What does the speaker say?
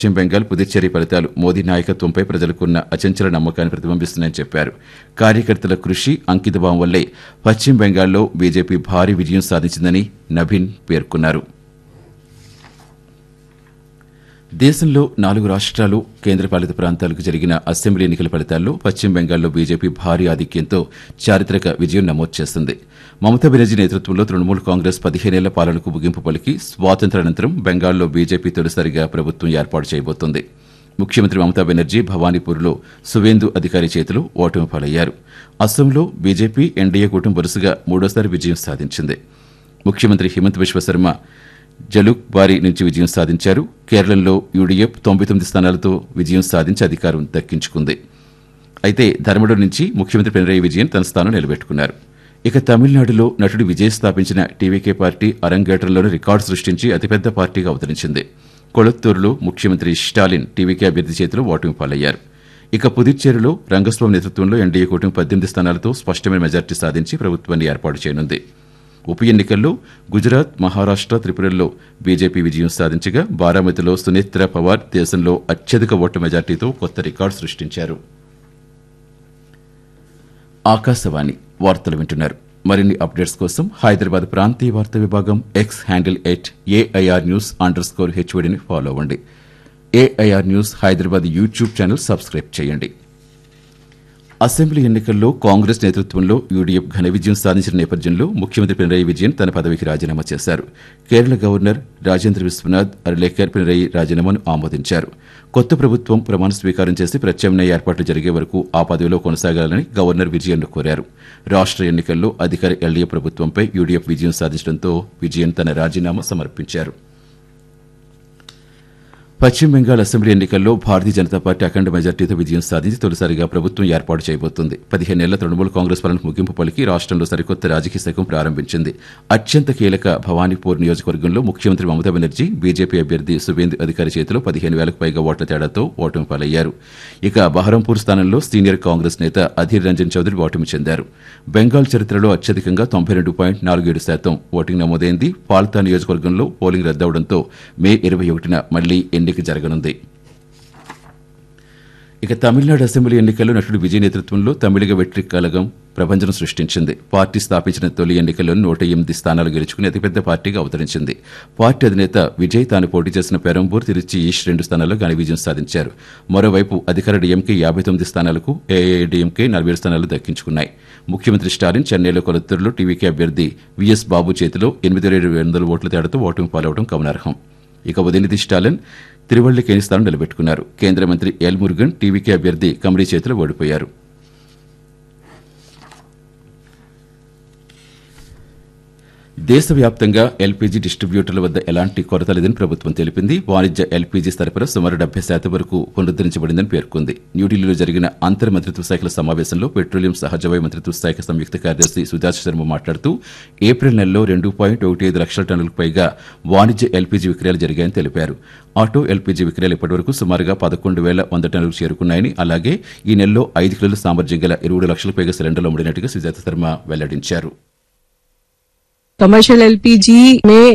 పశ్చిమ బెంగాల్ పుదుచ్చేరి ఫలితాలు మోదీ నాయకత్వంపై ప్రజలకున్న అచంచల నమ్మకాన్ని ప్రతిబింబిస్తున్నాయని చెప్పారు కార్యకర్తల కృషి అంకితభావం వల్లే పశ్చిమ బెంగాల్లో బీజేపీ భారీ విజయం సాధించిందని నవీన్ పేర్కొన్నారు దేశంలో నాలుగు రాష్ట్రాలు కేంద్రపాలిత ప్రాంతాలకు జరిగిన అసెంబ్లీ ఎన్నికల ఫలితాల్లో పశ్చిమ బెంగాల్లో బీజేపీ భారీ ఆధిక్యంతో చారిత్రక విజయం నమోదు చేసింది మమతా బెనర్జీ నేతృత్వంలో తృణమూల్ కాంగ్రెస్ పదిహేనేళ్ల పాలనకు ముగింపు పలికి స్వాతంత్ర్యానంతరం బెంగాల్లో బీజేపీ తొలిసారిగా ప్రభుత్వం ఏర్పాటు చేయబోతోంది ముఖ్యమంత్రి మమతా బెనర్జీ భవానీపూర్లో సువేందు అధికారి చేతిలో ఓటమి పాలయ్యారు అస్సాంలో బీజేపీ ఎన్డీఏ కూటమి వరుసగా మూడోసారి విజయం సాధించింది ముఖ్యమంత్రి హిమంత్ విశ్వశర్మ జలుక్ బారి నుంచి విజయం సాధించారు కేరళలో యూడీఎఫ్ తొంభై తొమ్మిది స్థానాలతో విజయం సాధించి అధికారం దక్కించుకుంది అయితే ధర్మడు నుంచి ముఖ్యమంత్రి పినరయి విజయన్ తన స్థానం నిలబెట్టుకున్నారు ఇక తమిళనాడులో నటుడు విజయ్ స్థాపించిన టీవీకే పార్టీ అరంగేట్రంలోని రికార్డు సృష్టించి అతిపెద్ద పార్టీగా అవతరించింది కొళత్తూరులో ముఖ్యమంత్రి స్టాలిన్ టీవీకే అభ్యర్థి చేతిలో ఓటమి పాలయ్యారు ఇక పుదుచ్చేరిలో రంగస్వామి నేతృత్వంలో ఎన్డీఏ కూటమి పద్దెనిమిది స్థానాలతో స్పష్టమైన మెజార్టీ సాధించి ప్రభుత్వాన్ని ఏర్పాటు చేయనుంది ఉప ఎన్నికల్లో గుజరాత్ మహారాష్ట త్రిపురల్లో బీజేపీ విజయం సాధించగా బారామతిలో సునేత్ర పవార్ దేశంలో అత్యధిక ఓట్ల మెజార్టీతో కొత్త రికార్డు సృష్టించారు ఆకాశవాణి వార్తలు వింటున్నారు మరిన్ని అప్డేట్స్ కోసం హైదరాబాద్ ప్రాంతీయ వార్తా విభాగం X handle at AIR news underscore హెచ్ఓడిని ఫాలో అవ్వండి AIR news Hyderabad YouTube channel subscribe చేయండి అసెంబ్లీ ఎన్నికల్లో కాంగ్రెస్ నేతృత్వంలో యూడీఎఫ్ ఘన విజయం సాధించిన నేపథ్యంలో ముఖ్యమంత్రి పినరయి విజయన్ తన పదవికి రాజీనామా చేశారు కేరళ గవర్నర్ రాజేంద్ర విశ్వనాథ్ అర్లేకర్ పినరయి రాజీనామాను ఆమోదించారు కొత్త ప్రభుత్వం ప్రమాణ స్వీకారం చేసి ప్రత్యామ్నాయ ఏర్పాట్లు జరిగే వరకు ఆ పదవిలో కొనసాగాలని గవర్నర్ విజయన్ను కోరారు రాష్ట్ర ఎన్నికల్లో అధికార ఎల్డీఏ ప్రభుత్వంపై యూడీఎఫ్ విజయం సాధించడంతో విజయన్ తన రాజీనామా సమర్పించారు పశ్చిమ బెంగాల్ అసెంబ్లీ ఎన్నికల్లో భారతీయ జనతా పార్టీ అఖండ మెజార్టీతో విజయం సాధించి తొలిసారిగా ప్రభుత్వం ఏర్పాటు చేయబోతోంది పదిహేనేళ్ల తృణమూల్ కాంగ్రెస్ పాలనకు ముగింపు పలికి రాష్ట్రంలో సరికొత్త రాజకీయ శకం ప్రారంభించింది అత్యంత కీలక భవానీపూర్ నియోజకవర్గంలో ముఖ్యమంత్రి మమతా బెనర్జీ బీజేపీ అభ్యర్థి సువేందు అధికారి చేతిలో పదిహేను వేలకు పైగా ఓట్ల తేడాతో ఓటమి పాలయ్యారు ఇక బహరంపూర్ స్థానంలో సీనియర్ కాంగ్రెస్ నేత అధీర్ రంజన్ చౌదరి ఓటమి చెందారు బెంగాల్ చరిత్రలో అత్యధికంగా తొంభై రెండు పాయింట్ నాలుగు ఏడు శాతం ఓటింగ్ నమోదైంది పాల్తా నియోజకవర్గంలో పోలింగ్ రద్దవడంతో మే ఇరవై ఒకటిన మళ్లీ ఎన్నిక జరగనుంది ఇక తమిళనాడు అసెంబ్లీ ఎన్నికల్లో నటుడు విజయ్ నేతృత్వంలో తమిళిగ వెట్రి కలగం ప్రపంచం సృష్టించింది పార్టీ స్థాపించిన తొలి ఎన్నికల్లో నూట ఎనిమిది స్థానాలు గెలుచుకుని అతిపెద్ద పార్టీగా అవతరించింది పార్టీ అధినేత విజయ్ తాను పోటీ చేసిన పెరంబూర్ తిరుచి ఈస్ట్ రెండు స్థానాల్లో ఘన విజయం సాధించారు మరోవైపు అధికార డీఎంకే యాభై తొమ్మిది స్థానాలకు ఏఐడిఎంకే నలభై ఏడు స్థానాలు దక్కించుకున్నాయి ముఖ్యమంత్రి స్టాలిన్ చెన్నైలో కొలత్తూరులో టీవీకే అభ్యర్థి విఎస్ బాబు చేతిలో ఎనిమిది వేల ఏడు వందల ఓట్ల తేడాతో ఓటమి పాలవడం గమనార్హం ఇక ఉదయనిధి స్టాలిన్ తిరువళ్లికేని స్థానం నిలబెట్టుకున్నారు కేంద్ర మంత్రి ఎల్ మురుగన్ టీవీకే అభ్యర్థి కమరీ చేతిలో ఓడిపోయారు దేశవ్యాప్తంగా ఎల్పీజీ డిస్ట్రిబ్యూటర్ల వద్ద ఎలాంటి కొరత లేదని ప్రభుత్వం తెలిపింది వాణిజ్య ఎల్పీజీ సరఫరా సుమారు డెబ్బై శాతం వరకు పునరుద్దరించబడిందని పేర్కొంది న్యూఢిల్లీలో జరిగిన అంతర్ మంత్రిత్వ శాఖల సమావేశంలో పెట్రోలియం సహజవాయు మంత్రిత్వ శాఖ సంయుక్త కార్యదర్శి సుజాత శర్మ మాట్లాడుతూ ఏప్రిల్ నెలలో రెండు పాయింట్ ఒకటి ఐదు లక్షల టన్నులకు పైగా వాణిజ్య ఎల్పీజీ విక్రయాలు జరిగాయని తెలిపారు ఆటో ఎల్పీజీ విక్రయాలు ఇప్పటివరకు సుమారుగా పదకొండు వేల వంద టన్నులకు చేరుకున్నాయని అలాగే ఈ నెలలో ఐదు కిలోల సామర్థ్యం గల ఇరవై లక్షల పైగా సిలిండర్లు అమ్మినట్టుగా సుజాత శర్మ వెల్లడించారు कमर्शियल एलपीजी में